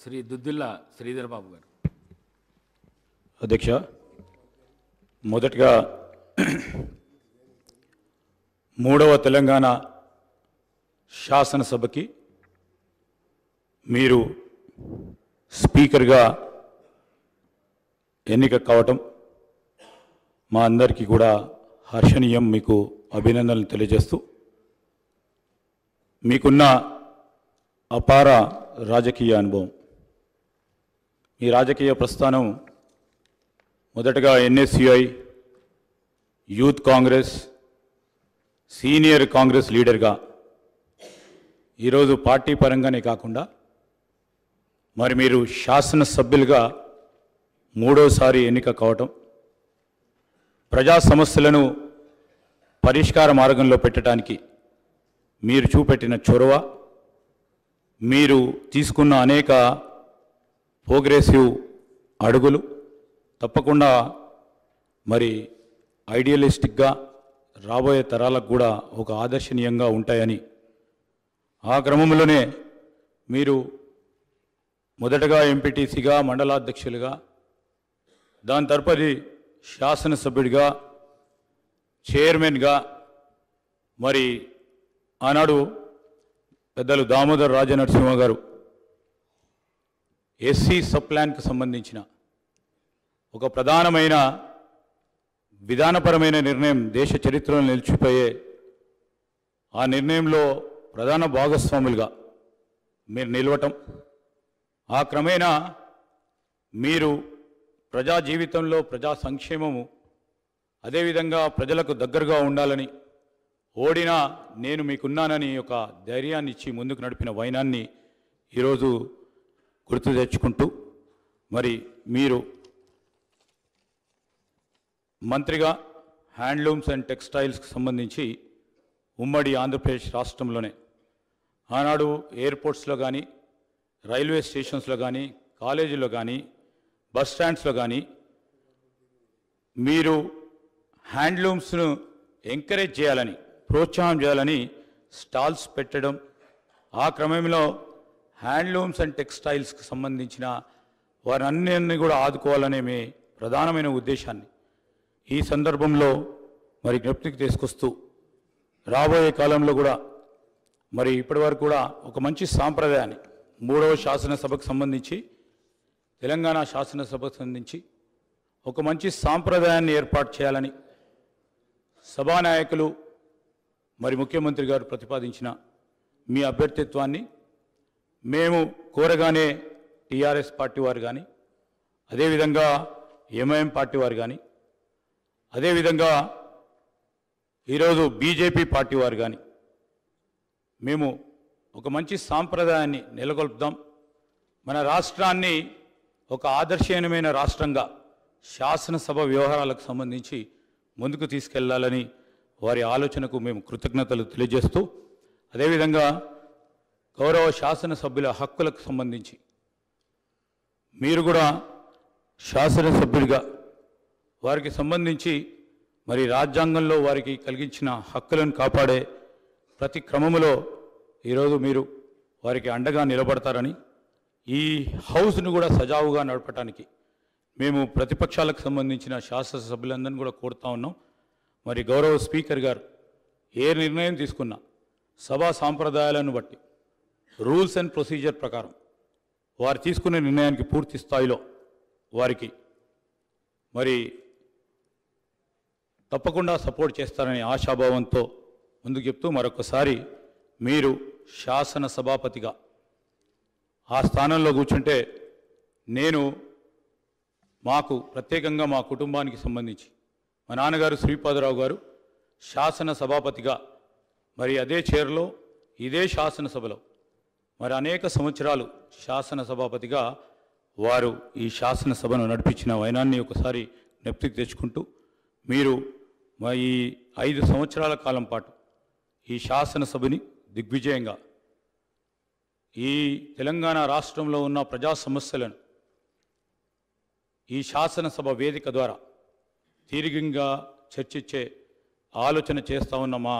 శ్రీ దుద్దిల్ల శ్రీధర్ బాబు గారు అధ్యక్ష మొదటగా మూడవ తెలంగాణ శాసనసభకి మీరు స్పీకర్గా ఎన్నిక కావటం మా అందరికీ కూడా హర్షణీయం మీకు అభినందనలు తెలియజేస్తూ మీకున్న అపార రాజకీయ అనుభవం మీ రాజకీయ ప్రస్థానం మొదటగా NSUI youth Congress senior Congress లీడర్గా ఈరోజు పార్టీ పరంగానే కాకుండా మరి మీరు శాసనసభ్యులుగా మూడోసారి ఎన్నిక కావటం ప్రజా సమస్యలను పరిష్కార మార్గంలో పెట్టడానికి మీరు చూపెట్టిన చొరవ మీరు తీసుకున్న అనేక ప్రోగ్రెసివ్ అడుగులు తప్పకుండా మరి ఐడియలిస్టిక్గా రాబోయే తరాలకు కూడా ఒక ఆదర్శనీయంగా ఉంటాయని ఆ క్రమంలోనే మీరు మొదటగా ఎంపీటీసీగా మండలాధ్యక్షులుగా దాని తదుపరి శాసనసభ్యుడిగా చైర్మన్గా మరి ఆనాడు పెద్దలు దామోదర్ రాజనరసింహ గారు ఎస్సీ సబ్ ప్లాన్కి సంబంధించిన ఒక ప్రధానమైన విధానపరమైన నిర్ణయం దేశ చరిత్రలో నిలిచిపోయే ఆ నిర్ణయంలో ప్రధాన భాగస్వాములుగా మీరు నిలవటం ఆ క్రమేణా మీరు ప్రజా జీవితంలో ప్రజా సంక్షేమము అదేవిధంగా ప్రజలకు దగ్గరగా ఉండాలని ఓడినా నేను మీకున్నానని ఒక ధైర్యాన్ని ఇచ్చి ముందుకు నడిపిన వైనాన్ని ఈరోజు గుర్తు తెచ్చుకుంటూ మరి మీరు మంత్రిగా హ్యాండ్లూమ్స్ అండ్ టెక్స్టైల్స్కి సంబంధించి ఉమ్మడి ఆంధ్రప్రదేశ్ రాష్ట్రంలోనే ఆనాడు ఎయిర్పోర్ట్స్లో కానీ రైల్వే స్టేషన్స్లో కానీ కాలేజీలో కానీ బస్ స్టాండ్స్లో కానీ మీరు హ్యాండ్లూమ్స్ను ఎంకరేజ్ చేయాలని ప్రోత్సాహం చేయాలని స్టాల్స్ పెట్టడం ఆ క్రమంలో హ్యాండ్లూమ్స్ అండ్ టెక్స్టైల్స్కి సంబంధించిన వారన్నిటిని కూడా ఆదుకోవాలనే మీ ప్రధానమైన ఉద్దేశాన్ని ఈ సందర్భంలో మరి జ్ఞప్తికి తీసుకొస్తూ రాబోయే కాలంలో కూడా మరి ఇప్పటి వరకు కూడా ఒక మంచి సాంప్రదాయాన్ని మూడవ శాసనసభకు సంబంధించి తెలంగాణ శాసనసభకు సంబంధించి ఒక మంచి సాంప్రదాయాన్ని ఏర్పాటు చేయాలని సభానాయకులు మరి ముఖ్యమంత్రి గారు ప్రతిపాదించిన మీ అభ్యర్థిత్వాన్ని మేము కోరగానే టీఆర్ఎస్ పార్టీ వారు కానీ అదేవిధంగా ఎంఐఎం పార్టీ వారు కానీ అదేవిధంగా ఈరోజు బీజేపీ పార్టీ వారు కానీ మేము ఒక మంచి సాంప్రదాయాన్ని నెలకొల్పుదాం మన రాష్ట్రాన్ని ఒక ఆదర్శనీయమైన రాష్ట్రంగా శాసనసభ వ్యవహారాలకు సంబంధించి ముందుకు తీసుకెళ్లాలని వారి ఆలోచనకు మేము కృతజ్ఞతలు తెలియజేస్తూ అదేవిధంగా గౌరవ శాసనసభ్యుల హక్కులకు సంబంధించి మీరు కూడా శాసనసభ్యుడిగా వారికి సంబంధించి మరి రాజ్యాంగంలో వారికి కలిగించిన హక్కులను కాపాడే ప్రతి క్రమములో ఈరోజు మీరు వారికి అండగా నిలబడతారని ఈ హౌస్ను కూడా సజావుగా నడపటానికి మేము ప్రతిపక్షాలకు సంబంధించిన శాసనసభ్యులందరినీ కూడా కోరుతా ఉన్నాం మరి గౌరవ స్పీకర్ గారు ఏ నిర్ణయం తీసుకున్నా సభా సాంప్రదాయాలను బట్టి రూల్స్ అండ్ ప్రొసీజర్ ప్రకారం వారు తీసుకునే నిర్ణయానికి పూర్తి స్థాయిలో వారికి మరి తప్పకుండా సపోర్ట్ చేస్తారనే ఆశాభావంతో ముందుకు చెప్తూ మరొకసారి మీరు శాసన సభాపతిగా ఆ స్థానంలో కూర్చుంటే నేను మాకు ప్రత్యేకంగా మా కుటుంబానికి సంబంధించి మా నాన్నగారు శ్రీపాదరావు గారు శాసన సభాపతిగా మరి అదే చైర్లో ఇదే శాసనసభలో మరి అనేక సంవత్సరాలు శాసన సభాపతిగా వారు ఈ శాసనసభను నడిపించిన వైనాన్ని ఒకసారి జ్ఞప్తికి తెచ్చుకుంటూ మీరు మా ఈ ఐదు సంవత్సరాల కాలం పాటు ఈ శాసనసభని దిగ్విజయంగా ఈ తెలంగాణ రాష్ట్రంలో ఉన్న ప్రజా సమస్యలను ఈ శాసనసభ వేదిక ద్వారా తీరికంగా చర్చించే ఆలోచన చేస్తా ఉన్న మా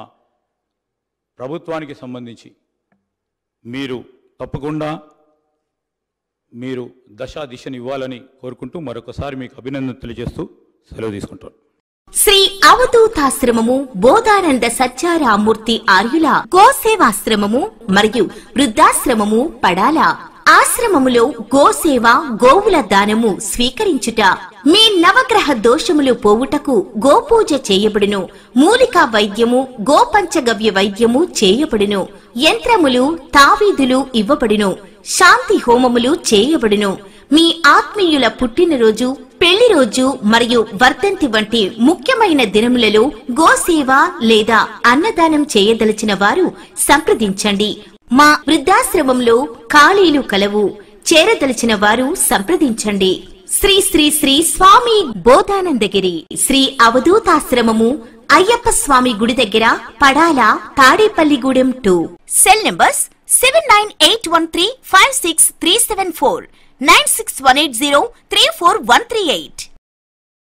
ప్రభుత్వానికి సంబంధించి మీరు తప్పకుండా మీరు దశా దిశను ఇవ్వాలని కోరుకుంటూ మరొకసారి మీకు అభినందన తెలియజేస్తూ సెలవు తీసుకుంటాను శ్రీ అవధూతాశ్రమము బోధానంద సత్యారామూర్తి ఆర్యుల గోసేవాశ్రమము మరియు వృద్ధాశ్రమము పడాల ఆశ్రమములో గోసేవ గోవుల దానము స్వీకరించుట మీ నవగ్రహ దోషములు పోవుటకు గోపూజ చేయబడును మూలికా వైద్యము గోపంచగవ్య వైద్యము చేయబడును యంత్రములు తావీదులు ఇవ్వబడును శాంతి హోమములు చేయబడును మీ ఆత్మీయుల పుట్టినరోజు పెళ్లి రోజు మరియు వర్ధంతి వంటి ముఖ్యమైన దినములలో గోసేవ లేదా అన్నదానం చేయదలిచిన వారు సంప్రదించండి మా వృద్ధాశ్రమంలో ఖాళీలు కలవు చేరదలిచిన వారు సంప్రదించండి శ్రీ శ్రీ శ్రీ స్వామి బోధానందగిరి శ్రీ అవధూతాశ్రమము అయ్యప్ప స్వామి గుడి దగ్గర Padala Tadepalligudem two cell numbers seven nine eight one three five six three seven four nine six one eight zero three four one three eight